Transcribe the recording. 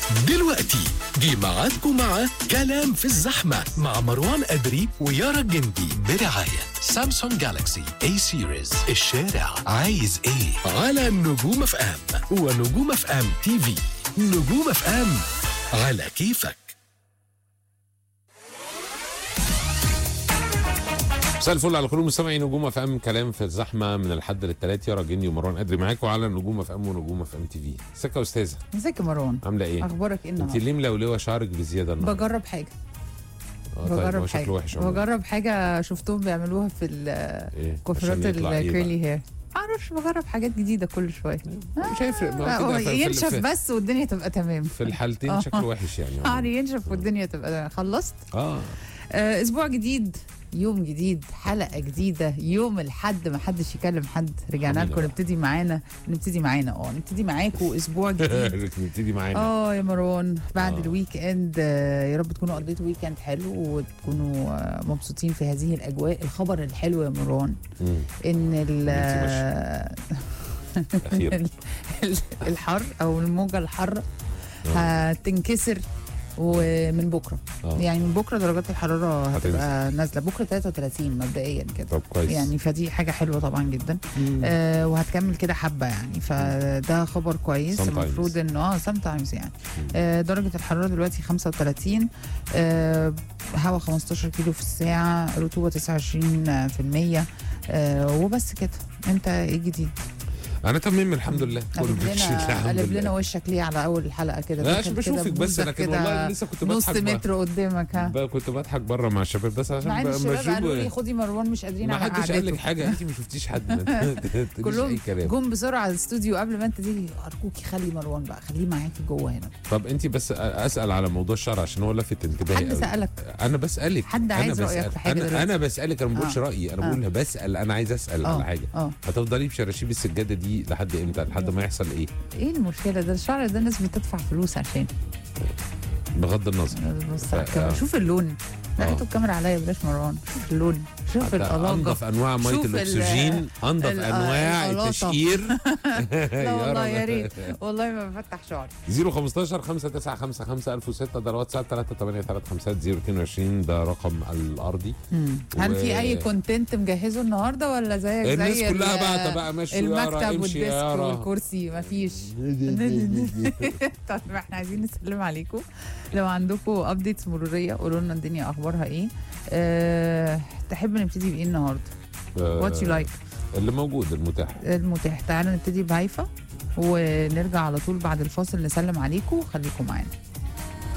دلوقتي جه ميعادكم مع كلام في الزحمة مع مروان أدري ويارا الجندي برعاية سامسونج جالاكسي اي سيريز الشارع عايز ايه على نجوم اف ام ونجوم اف ام تي في نجوم اف ام على كيفك مساء الفل على كل مستمعي نجوم اف ام كلام في الزحمه من الحد للثلاث يارا جني ومروان قدري معاكم على نجوم اف ام ونجوم اف ام تي في ازيك يا استاذه ازيك يا مروان عامله ايه اخبارك ايه انت النهارده ليه ملولوه شعرك بزياده النهارده بجرب حاجه آه، طيب هو بجرب شكله حاجه وحش عموماً. بجرب حاجه شفتهم بيعملوها في ايه الكوافيرات عشان يطلع إيه بقى؟ الكيرلي هير معرفش بجرب حاجات جديده كل شويه مش هيفرق ما آه، هو هو كده في- في- ينشف في- بس والدنيا تبقى تمام في الحالتين آه. شكله وحش يعني عموماً. شعري ينشف والدنيا تبقى تمام خلصت اه آه اسبوع جديد يوم جديد حلقه جديده يوم الحد ما حدش يكلم حد رجعنا حبيبي لكم بقى. نبتدي معانا نبتدي معانا اه نبتدي معاكم اسبوع جديد نبتدي معانا اه يا مروان بعد آه. الويك اند آه، يا رب تكونوا قضيتوا ويك اند حلو وتكونوا آه، مبسوطين في هذه الاجواء الخبر الحلو يا مروان مم. ان ال أنت أخيراً. ال- ال- الحر او الموجه الحاره آه. هتنكسر ومن بكره آه. يعني من بكره درجات الحراره هتنزل. هتبقى نازله بكره 33 مبدئيا كده طب كويس يعني فدي حاجه حلوه طبعا جدا مم. آه وهتكمل كده حبه يعني فده خبر كويس Sometimes. المفروض انه اه سام تايمز يعني مم. آه درجه الحراره دلوقتي 35 آه هواء 15 كيلو في الساعه رطوبه 29% آه وبس كده انت ايه جديد؟ انا تمام الحمد لله كله قلب بيمشي لنا الحمد قلب لله لنا وشك ليه على اول الحلقه كده لا داخل عشان كده بشوفك بس بوزك لكن كده والله لسه كنت نص بضحك بقى. متر قدامك ها بقى كنت بضحك بره مع الشباب بس عشان مع ان بقى الشباب قالوا لي بشوف خدي مروان مش قادرين ما على حدش قال لك قعدته حاجه انت ما شفتيش حد ما تقوليش كلهم اي كلام جم بسرعه على الاستوديو قبل ما انت تيجي ارجوكي خلي مروان بقى خليه معاكي جوه هنا طب انت بس اسال على موضوع الشعر عشان هو لفت انتباهي حد قوي. سالك انا بسالك حد أنا عايز رأيك بسأل. في حاجة انا دلوقتي. انا بسالك انا ما بقولش آه. رايي انا آه. بقول بسال انا عايز اسال اه على حاجه اه هتفضلي بشراشيب السجاده دي لحد امتى لحد ما يحصل ايه ايه المشكله ده الشعر ده الناس بتدفع فلوس عشان بغض النظر بص على ف- الكاميرا آه. شوف اللون لا آه. هاتوا الكاميرا عليا بلاش مروان شوف اللون شوف حتى الألاجة انضف انواع ميه شوف ال- الاكسجين انضف ال- انواع القلاطة. التشقير لا والله يا ريت والله ما بفتح شعري 015 5955 1006 ده الواتساب 38335 ده رقم الارضي مم. هل و- في اي كونتنت مجهزه النهارده ولا زيك الناس زي كلها ال- بقى بقى ماشي يا يارا المكتب امشي يا والديسك يارا والكرسي مفيش طيب احنا عايزين نسلم عليكم لو عندكم ابديتس مروريه قولوا لنا الدنيا اخبارها ايه أه تحب نبتدي بايه النهارده وات يو لايك اللي موجود المتاح المتاح تعالوا نبتدي بهيفا ونرجع على طول بعد الفاصل نسلم عليكم خليكم معانا